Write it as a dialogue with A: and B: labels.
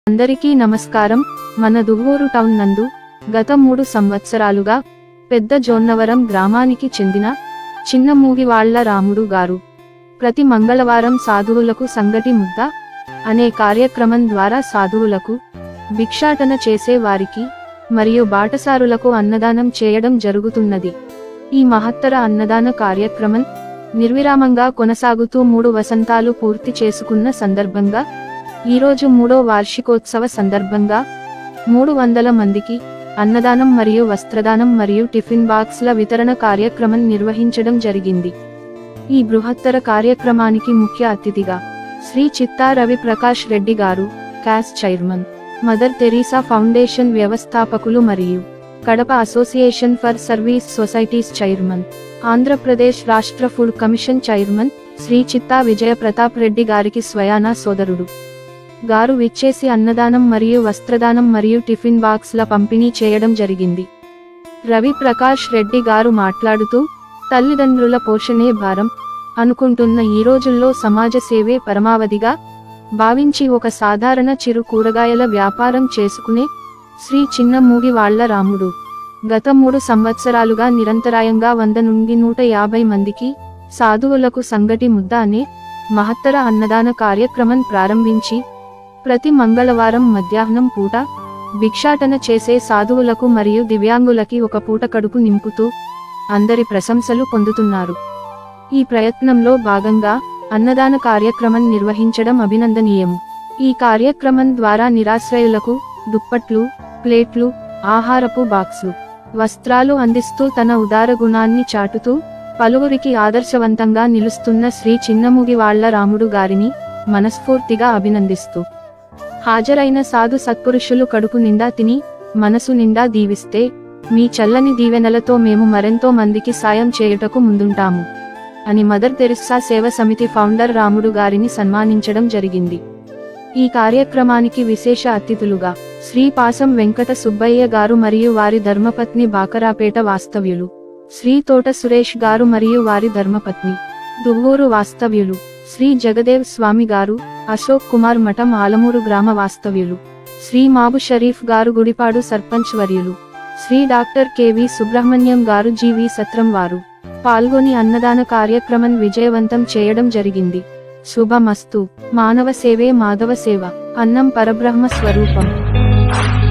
A: అందరికీ నమస్కారం మన దువ్వూరు టౌన్ నందు గత మూడు సంవత్సరాలుగా పెద్ద జోన్నవరం గ్రామానికి చెందిన చిన్న మూగివాళ్ల రాముడు గారు ప్రతి మంగళవారం సాధువులకు సంగటి ముద్ద అనే కార్యక్రమం ద్వారా సాధువులకు భిక్షాటన చేసే వారికి మరియు బాటసారులకు అన్నదానం చేయడం జరుగుతున్నది ఈ మహత్తర అన్నదాన కార్యక్రమం నిర్విరామంగా కొనసాగుతూ మూడు వసంతాలు పూర్తి చేసుకున్న సందర్భంగా ఈరోజు మూడో వార్షికోత్సవ సందర్భంగా మూడు వందల మందికి అన్నదానం మరియు వస్త్రదానం మరియు టిఫిన్ బాక్స్ల వితరణ కార్యక్రమం నిర్వహించడం జరిగింది ఈ బృహత్తర కార్యక్రమానికి ముఖ్య అతిథిగా శ్రీ చిత్తా రవి ప్రకాష్ రెడ్డి గారు క్యాస్ చైర్మన్ మదర్ తెరీసా ఫౌండేషన్ వ్యవస్థాపకులు మరియు Kadapa association for service societies chairman Andhra Pradesh రాష్ట్ర ఫుడ్ కమిషన్ చైర్మన్ శ్రీ చిత్తా విజయ ప్రతాప్ రెడ్డి గారికి స్వయానా సోదరుడు గారు విచ్చేసి అన్నదానం మరియు వస్త్రదానం మరియు టిఫిన్ బాక్స్ల పంపిణీ చేయడం జరిగింది రవి ప్రకాష్ రెడ్డి గారు మాట్లాడుతూ తల్లిదండ్రుల పోషణే భారం అనుకుంటున్న ఈ రోజుల్లో సమాజ సేవే పరమావధిగా భావించి ఒక సాధారణ చిరు కూరగాయల వ్యాపారం చేసుకునే శ్రీ చిన్న మూగి వాళ్ళ రాముడు గత మూడు సంవత్సరాలుగా నిరంతరాయంగా వంద నుండి నూట యాభై మందికి సాధువులకు సంగటి ముద్ద అనే మహత్తర అన్నదాన కార్యక్రమం ప్రారంభించి ప్రతి మంగళవారం మధ్యాహ్నం పూట భిక్షాటన చేసే సాధువులకు మరియు దివ్యాంగులకి ఒక పూట కడుపు నింపుతూ అందరి ప్రశంసలు పొందుతున్నారు ఈ ప్రయత్నంలో భాగంగా అన్నదాన కార్యక్రమం నిర్వహించడం అభినందనీయం ఈ కార్యక్రమం ద్వారా నిరాశ్రయులకు దుప్పట్లు ప్లేట్లు ఆహారపు బాక్సులు వస్త్రాలు అందిస్తూ తన ఉదార గుణాన్ని చాటుతూ పలువురికి ఆదర్శవంతంగా నిలుస్తున్న శ్రీ చిన్నముగి వాళ్ళ రాముడు గారిని మనస్ఫూర్తిగా అభినందిస్తూ హాజరైన సాధు సత్పురుషులు కడుపు నిండా తిని మనసు నిండా దీవిస్తే మీ చల్లని దీవెనలతో మేము మరెంతో మందికి సాయం చేయుటకు ముందుంటాము అని మదర్ తెరిస్సా సేవ సమితి ఫౌండర్ రాముడు గారిని సన్మానించడం జరిగింది ఈ కార్యక్రమానికి విశేష అతిథులుగా శ్రీ పాసం వెంకట సుబ్బయ్య గారు మరియు వారి ధర్మపత్ని బాకరాపేట వాస్తవ్యులు శ్రీ తోట సురేష్ గారు మరియు వారి ధర్మపత్ని దువ్వూరు వాస్తవ్యులు శ్రీ జగదేవ్ స్వామి గారు అశోక్ కుమార్ మఠం ఆలమూరు గ్రామ వాస్తవ్యులు శ్రీ మాబు షరీఫ్ గారు గుడిపాడు సర్పంచ్ వర్యులు శ్రీ డాక్టర్ కెవి సుబ్రహ్మణ్యం గారు జీవి సత్రం వారు పాల్గొని అన్నదాన కార్యక్రమం విజయవంతం చేయడం జరిగింది శుభమస్తు మానవ సేవే మాధవ సేవ అన్నం పరబ్రహ్మ స్వరూపం